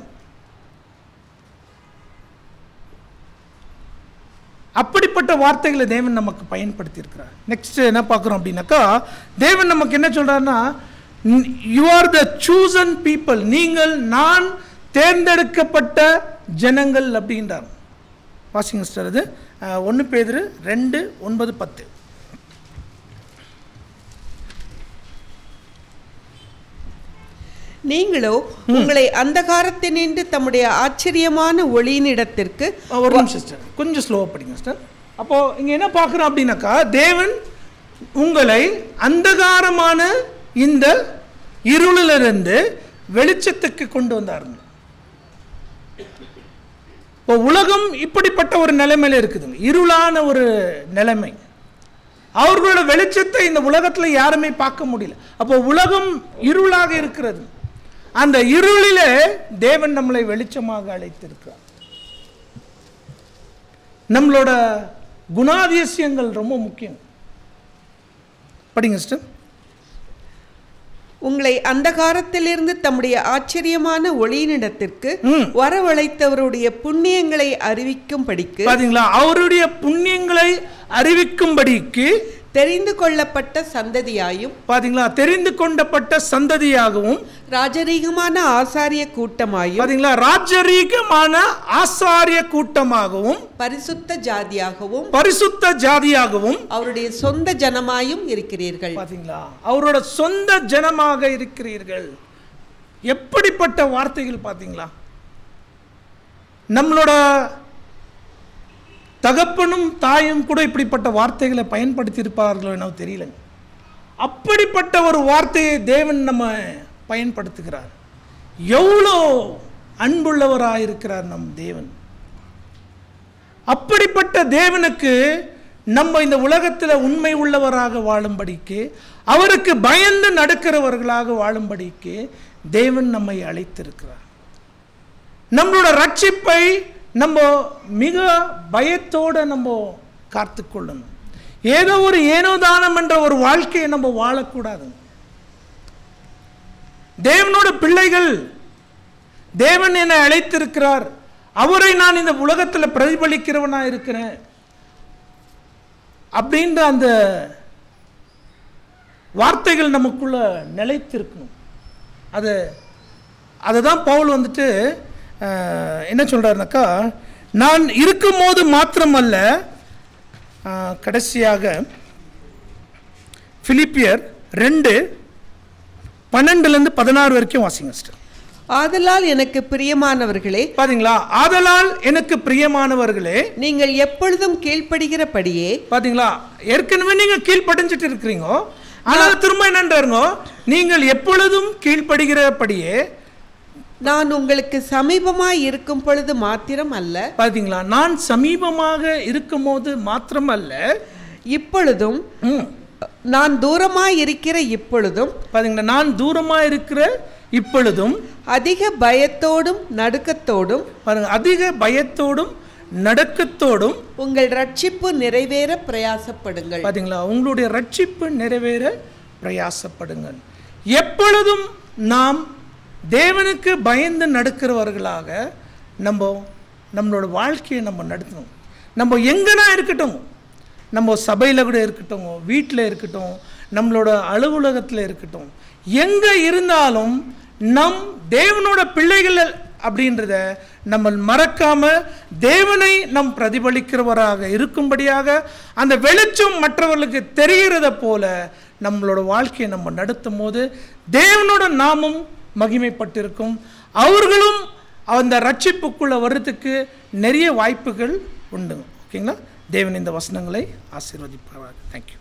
அப்படிப்பட்ட வார்த்தைகளை தேவன் நமக்கு பயன்படுத்தி இருக்கிறார் நெக்ஸ்ட் என்ன பார்க்குறோம் அப்படின்னாக்கா தேவன் நமக்கு என்ன சொல்றாருன்னா you are the chosen people நீங்கள் நான் தேர்ந்தெடுக்கப்பட்ட ஜனங்கள் அப்படின்றார் வாசிங்க சிஸ்டர் அது ஒன்று பேதுரு ரெண்டு ஒன்பது பத்து நீங்களோ உங்களை அந்தகாரத்தினின்று தம்முடைய ஆச்சரியமான ஒளியினிடத்திற்கு அஹ், ஒரு நிமிஷம் சிஸ்டர் கொஞ்சம் ஸ்லோவாக படிங்க சிஸ்டர் அப்போ இங்கே என்ன பார்க்குறோம் அப்படின்னாக்கா தேவன் உங்களை அந்தகாரமான இந்த இருளிலிருந்து வெளிச்சத்துக்கு கொண்டு வந்தாருங்க இப்போ உலகம் இப்படிப்பட்ட ஒரு நிலைமையில இருக்குதுங்க இருளான ஒரு நிலைமை அவர்களோட வெளிச்சத்தை இந்த உலகத்தில் யாருமே பார்க்க முடியல அப்போ உலகம் இருளாக இருக்கிறது அந்த இருளிலே தேவன் நம்மளை வெளிச்சமாக அழைத்திருக்கிறார் நம்மளோட குணாதிசயங்கள் ரொம்ப முக்கியம் படிங்க சிஸ்டர் உங்களை அந்தகாரத்திலிருந்து தம்முடைய ஆச்சரியமான ஒளியினிடத்திற்கு ம். வரவழைத்தவருடைய புண்ணியங்களை அறிவிக்கும்படிக்கு பாத்தீங்களா அவருடைய புண்ணியங்களை அறிவிக்கும்படிக்கு தெரிந்து கொள்ளப்பட்ட சந்ததியாயும் பாத்தீங்களா தெரிந்து கொண்டப்பட்ட சந்ததியாகவும் ராஜரீகமான ஆசாரிய கூட்டமாயும் பாத்தீங்களா ராஜரீகமான ஆசாரிய கூட்டமாகவும் பரிசுத்த ஜாதியாகவும் பரிசுத்த ஜாதியாகவும் அவருடைய சொந்த ஜனமாயும் இருக்கிறீர்கள் பாத்தீங்களா அவரோட சொந்த ஜனமாக இருக்கிறீர்கள் எப்படிப்பட்ட வார்த்தைகள் பாத்தீங்களா நம்மளோட தகப்பனும் தாயும் கூட இப்படிப்பட்ட வார்த்தைகளை பயன்படுத்தி இருப்பார்களோ என்னவோ தெரியலங்க அப்படிப்பட்ட ஒரு வார்த்தையை தேவன் நம்ம பயன்படுத்துகிறார் எவ்வளோ அன்புள்ளவராக இருக்கிறார் நம் தேவன் அப்படிப்பட்ட தேவனுக்கு நம்ம இந்த உலகத்தில் உண்மை உள்ளவராக வாழும்படிக்கு அவருக்கு பயந்து நடக்கிறவர்களாக வாழும்படிக்கு தேவன் நம்மை அழைத்திருக்கிறார் நம்மளோட ரட்சிப்பை நம்ம மிக பயத்தோட நம்ம காத்துக்கொள்ளணும் ஏதோ ஒரு ஏனோதானம் என்ற ஒரு வாழ்க்கையை நம்ம வாழக்கூடாது தேவனோட பிள்ளைகள் தேவன் என்னை அழைத்திருக்கிறார் அவரை நான் இந்த உலகத்தில் பிரதிபலிக்கிறவனா இருக்கிறேன் அப்படின்ற அந்த வார்த்தைகள் நமக்குள்ள நிலைத்திருக்கணும் அது அதை தான் பவுல் வந்துட்டு அஹ், என்ன சொல்றாருனாக்கா நான் இருக்கும்போது மாத்திரமல்ல அஹ், கடைசியாக பிலிப்பியர் ரெண்டு பன்னெண்டுலேருந்து பதினாறு வரைக்கும் வாசிங்க sister. ஆதலால் எனக்கு பிரியமானவர்களே பாத்தீங்களா ஆதலால் எனக்கு பிரியமானவர்களே நீங்கள் எப்பொழுதும் கீழ்ப்படுகிறபடியே பாத்தீங்களா ஏற்கனவே நீங்க கீழ்ப்படிஞ்சிட்டு இருக்கிறீங்க ஆனால் திரும்ப என்னன்றாருங்க நீங்கள் எப்பொழுதும் கீழ்ப்படுகிறபடியே நான் உங்களுக்கு சமீபமாய் இருக்கும் பொழுது மாத்திரம் அல்ல பாத்தீங்களா நான் சமீபமாக இருக்கும்போது மாத்திரமல்ல இப்பொழுதும் ம், நான் தூரமாய் இருக்கிற இப்பொழுதும் பாத்தீங்களா நான் தூரமா இருக்கிற இப்பொழுதும் அதிக பயத்தோடும் நடுக்கத்தோடும் பாருங்க அதிக பயத்தோடும் நடுக்கத்தோடும் உங்கள் ரட்சிப்பு நிறைவேற பிரயாசப்படுங்கள் பாத்தீங்களா உங்களுடைய ரட்சிப்பு நிறைவேற பிரயாசப்படுங்கள் எப்பொழுதும் நாம் தேவனுக்கு பயந்து நடக்கிறவர்களாக நம்ம நம்மளோட வாழ்க்கையை நம்ம நடத்தணும் நம்ம எங்கன்னா இருக்கட்டும் நம்ம சபையில் கூட இருக்கட்டும் வீட்டில் இருக்கட்டும் நம்மளோட அலுவலகத்தில் இருக்கட்டும் எங்கே இருந்தாலும் நம் தேவனோட பிள்ளைகள் அப்படின்றத நம்ம மறக்காம தேவனை நம் பிரதிபலிக்கிறவராக இருக்கும்படியாக அந்த வெளிச்சம் மற்றவர்களுக்கு தெரிகிறத போல நம்மளோட வாழ்க்கையை நம்ம நடத்தும் போது தேவனோட நாமம் மகிமைப்பட்டிருக்கும் அவர்களும் அந்த ரட்சிப்புக்குள்ள வர்றதுக்கு நிறைய வாய்ப்புகள் உண்டு ஓகேங்களா தேவன் இந்த வசனங்களை ஆசீர்வதிப்பாராக தேங்க்யூ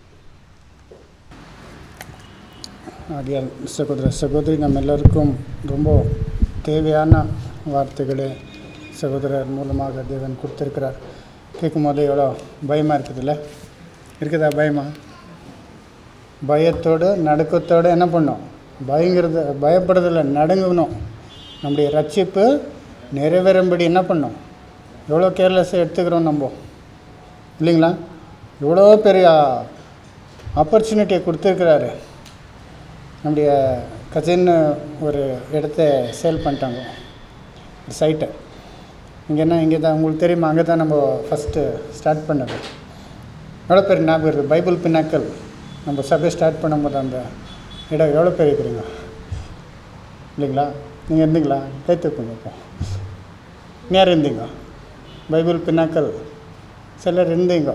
ஆகியால் சகோதர சகோதரி நம்ம எல்லாருக்கும் ரொம்ப தேவையான வார்த்தைகளை சகோதரர் மூலமாக தேவன் கொடுத்துருக்கிறார் கேட்கும் போது எவ்வளோ பயமாக இருக்குதுல்ல இருக்குதா பயமா பயத்தோடு நடுக்கத்தோடு என்ன பண்ணோம் பயங்கிறது பயப்படுறதில்ல நடுங்கணும் நம்முடைய ரட்சிப்பு நிறைவேறும்படி என்ன பண்ணோம் எவ்வளோ கேர்லெஸ்ஸாக எடுத்துக்கிறோம் நம்ம இல்லைங்களா எவ்வளோ பெரிய ஆப்பர்ச்சுனிட்டியை கொடுத்துருக்கிறாரு நம்முடைய கசின் ஒரு இடத்த சேல் பண்ணிட்டாங்க ஒரு சைட்டை இங்கேன்னா இங்கே தான் உங்களுக்கு தெரியுமா அங்கே தான் நம்ம ஃபஸ்ட்டு ஸ்டார்ட் பண்ணது எவ்வளோ பேர் ஞாபகம் இருக்குது பைபிள் பின்னாக்கள் நம்ம சபை ஸ்டார்ட் பண்ணும்போது அந்த இடம் எவ்வளோ பேர் இருக்கிறீங்க இல்லைங்களா நீங்கள் இருந்தீங்களா கை தூக்குங்க இப்போ யார் இருந்தீங்க பைபிள் பின்னாக்கள் சிலர் இருந்தீங்க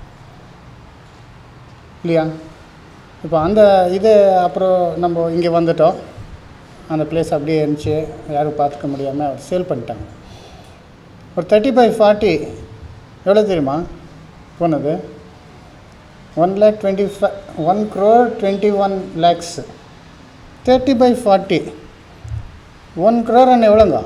இல்லையா இப்போ அந்த இது அப்புறம் நம்ம இங்கே வந்துட்டோம் அந்த பிளேஸ் அப்படியே இருந்துச்சு யாரும் பார்த்துக்க முடியாமல் அவர் சேல் பண்ணிட்டாங்க ஒரு தேர்ட்டி ஃபைவ் ஃபார்ட்டி எவ்வளோ தெரியுமா போனது one lakh twenty five one crore twenty one lakhs thirty five forty one crore அண்ணன் எவ்வளோங்க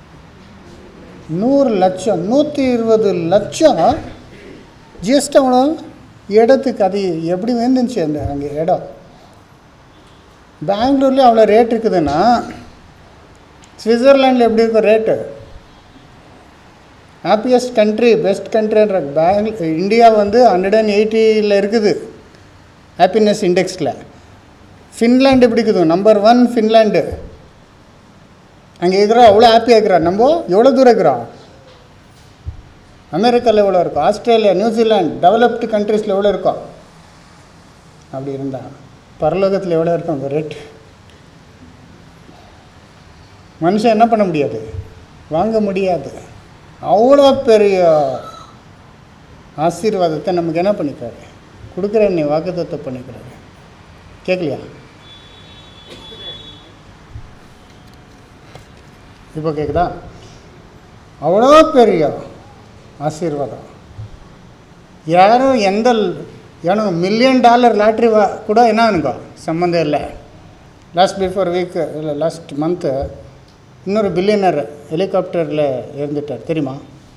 நூறு லட்சம் நூற்றி இருபது லட்சம் ஜஸ்ட் அவ்வளோ இடத்துக்கு அது எப்படி வந்துச்சு அந்த அங்கே இடம் பெங்களூர்லேயும் அவ்வளோ ரேட் இருக்குதுன்னா சுவிட்சர்லாண்டில் எப்படி இருக்கும் ரேட்டு ஹாப்பியஸ்ட் கண்ட்ரி பெஸ்ட் கண்ட்ரின்ற பேங் இந்தியா வந்து ஹண்ட்ரட் அண்ட் எயிட்டியில் இருக்குது ஹாப்பினஸ் இண்டெக்ஸில் ஃபின்லாண்டு பிடிக்குது நம்பர் ஒன் ஃபின்லாண்டு அங்கே இருக்கிறோம் அவ்வளோ ஹாப்பியாக இருக்கிறோம் நம்ம எவ்வளோ தூரம் இருக்கிறோம் அமெரிக்காவில் எவ்வளோ இருக்கும் ஆஸ்திரேலியா நியூசிலாந்து டெவலப்டு கண்ட்ரீஸில் எவ்வளோ இருக்கும் அப்படி இருந்தால் பரலோகத்தில் எவ்வளோ இருக்கும் அந்த ரேட் மனுஷன் என்ன பண்ண முடியாது வாங்க முடியாது அவ்வளோ பெரிய ஆசீர்வாதத்தை நமக்கு என்ன பண்ணிக்கிறாரு கொடுக்குற நீ வாக்குத்தத்தை பண்ணிக்கிறாரு கேட்கலையா இப்போ கேட்குதா அவ்வளோ பெரிய ஆசீர்வாதம் யாரும் எந்த எனக்கு மில்லியன் டாலர் லாட்ரி வா கூட என்ன எனக்கு சம்மந்தம் இல்லை லாஸ்ட் பிஃபோர் வீக் இல்லை லாஸ்ட் மந்த்து இன்னொரு பில்லியனர் ஹெலிகாப்டரில் இறந்துட்டார் தெரியுமா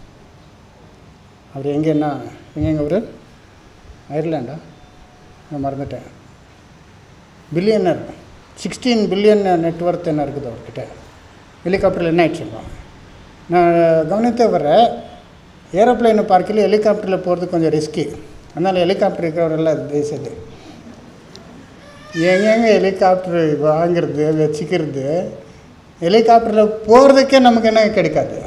அவர் எங்கேன்னா எங்கெங்க அவர் அயர்லாண்டா நான் மறந்துட்டேன் பில்லியனர் சிக்ஸ்டீன் பில்லியன் நெட்ஒர்த் என்ன இருக்குது அவர்கிட்ட ஹெலிகாப்டரில் என்ன ஆயிடுச்சுங்க நான் கவனித்த வர ஏரோப்ளைனை பார்க்கல ஹெலிகாப்டரில் போகிறது கொஞ்சம் ரிஸ்கி அதனால் ஹெலிகாப்டர் இருக்கிறவரெல்லாம் தயவுசெய்து எங்கெங்க ஹெலிகாப்டர் வாங்குறது வச்சுக்கிறது ஹெலிகாப்டரில் போகிறதுக்கே நமக்கு என்ன கிடைக்காது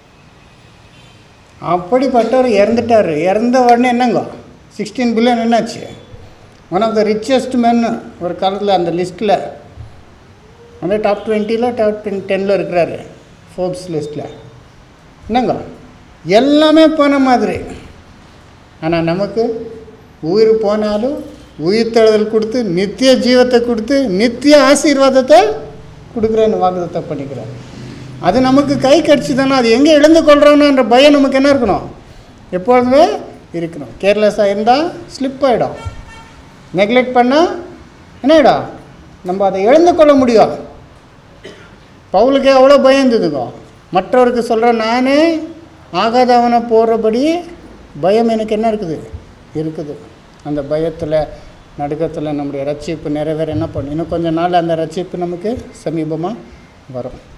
அப்படிப்பட்டவர் இறந்துட்டார் இறந்த உடனே என்னங்க சிக்ஸ்டீன் பில்லியன் என்னாச்சு one of the richest men ஒரு காலத்தில் அந்த லிஸ்ட்டில் அந்த டாப் டுவெண்ட்டியில் டாப் டென் டென்னில் இருக்கிறாரு ஃபோர்ப்ஸ் லிஸ்ட்டில் என்னங்க எல்லாமே போன மாதிரி ஆனால் நமக்கு உயிர் போனாலும் உயிர் தழுதல் கொடுத்து நித்திய ஜீவத்தை கொடுத்து நித்திய ஆசீர்வாதத்தை கொடுக்குறேன்னு வாக்குதத்தை பண்ணிக்கிறார் அது நமக்கு கை கடிச்சுதானே அது எங்கே இழந்து கொள்கிறோன்ற பயம் நமக்கு என்ன இருக்கணும் எப்பொழுதுமே இருக்கணும் கேர்லெஸ்ஸாக இருந்தால் ஸ்லிப் ஆகிடும் நெக்லெக்ட் பண்ணால் என்ன ஆகிடும் நம்ம அதை இழந்து கொள்ள முடியும் பவுலுக்கே அவ்வளோ பயம் இருந்ததுங்க மற்றவருக்கு சொல்கிற நானே ஆகாதவனை போடுறபடி பயம் எனக்கு என்ன இருக்குது இருக்குது அந்த பயத்தில் நடுக்கத்தில் நம்முடைய ரட்சிப்பு நிறைவேற என்ன பண்ணும் இன்னும் கொஞ்ச நாள் அந்த ரட்சிப்பு நமக்கு சமீபமாக வரும்